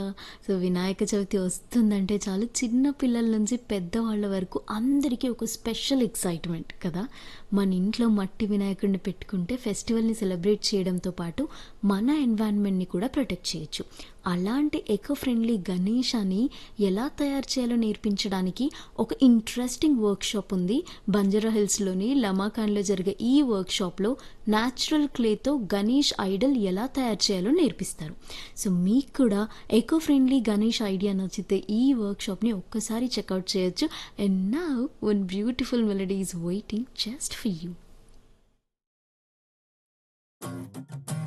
so Vinayaka Chavithi వస్తుందంటే చాలు చిన్న పిల్లల నుంచి పెద్దవాళ్ళ వరకు అందరికీ ఒక స్పెషల్ ఎక్సైట్మెంట్ కదా మన ఇంట్లో మట్టి వినాయకుడిని పెట్టుకుంటే ఫెస్టివల్ని సెలబ్రేట్ చేయడంతో పాటు మన ఎన్వైరన్మెంట్ని కూడా ప్రొటెక్ట్ చేయొచ్చు అలాంటి ఎకో ఫ్రెండ్లీ గణేశాన్ని ఎలా తయారు చేయాలో నేర్పించడానికి ఒక ఇంట్రెస్టింగ్ వర్క్షాప్ ఉంది బంజారా హిల్స్లోని లమాకాన్లో జరిగే ఈ వర్క్షాప్లో న్యాచురల్ క్లేతో గణేష్ ఐడల్ ఎలా తయారు చేయాలో నేర్పిస్తారు సో మీకు కూడా ఎకో ఫ్రెండ్లీ గణేష్ ఐడియా నచ్చితే ఈ వర్క్షాప్ని ఒక్కసారి చెక్అవుట్ చేయొచ్చు అండ్ నా one beautiful melody is waiting just for you